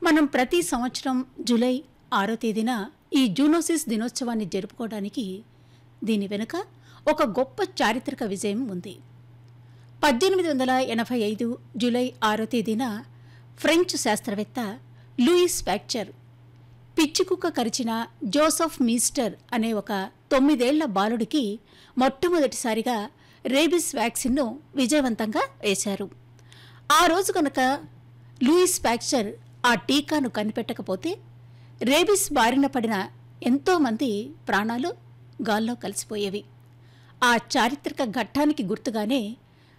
మనం ప్రతి సంవత్సరం జూలై ఆరో తేదీన ఈ జూనోసిస్ దినోత్సవాన్ని జరుపుకోవడానికి దీని వెనుక ఒక గొప్ప చారిత్రక విజయం ఉంది పద్దెనిమిది వందల ఎనభై ఐదు జూలై ఆరో తేదీన ఫ్రెంచ్ శాస్త్రవేత్త లూయిస్ ఫ్యాక్చర్ పిచ్చికుక్క కరిచిన జోసఫ్ మీస్టర్ అనే ఒక తొమ్మిదేళ్ల బాలుడికి మొట్టమొదటిసారిగా రేబిస్ వ్యాక్సిన్ను విజయవంతంగా వేశారు ఆ రోజు కనుక లూయిస్ ఫ్యాక్చర్ ఆ టీకాను కనిపెట్టకపోతే రేబిస్ బారిన పడిన ఎంతోమంది ప్రాణాలు గాల్లో కలిసిపోయేవి ఆ చారిత్రక ఘట్టానికి గుర్తుగానే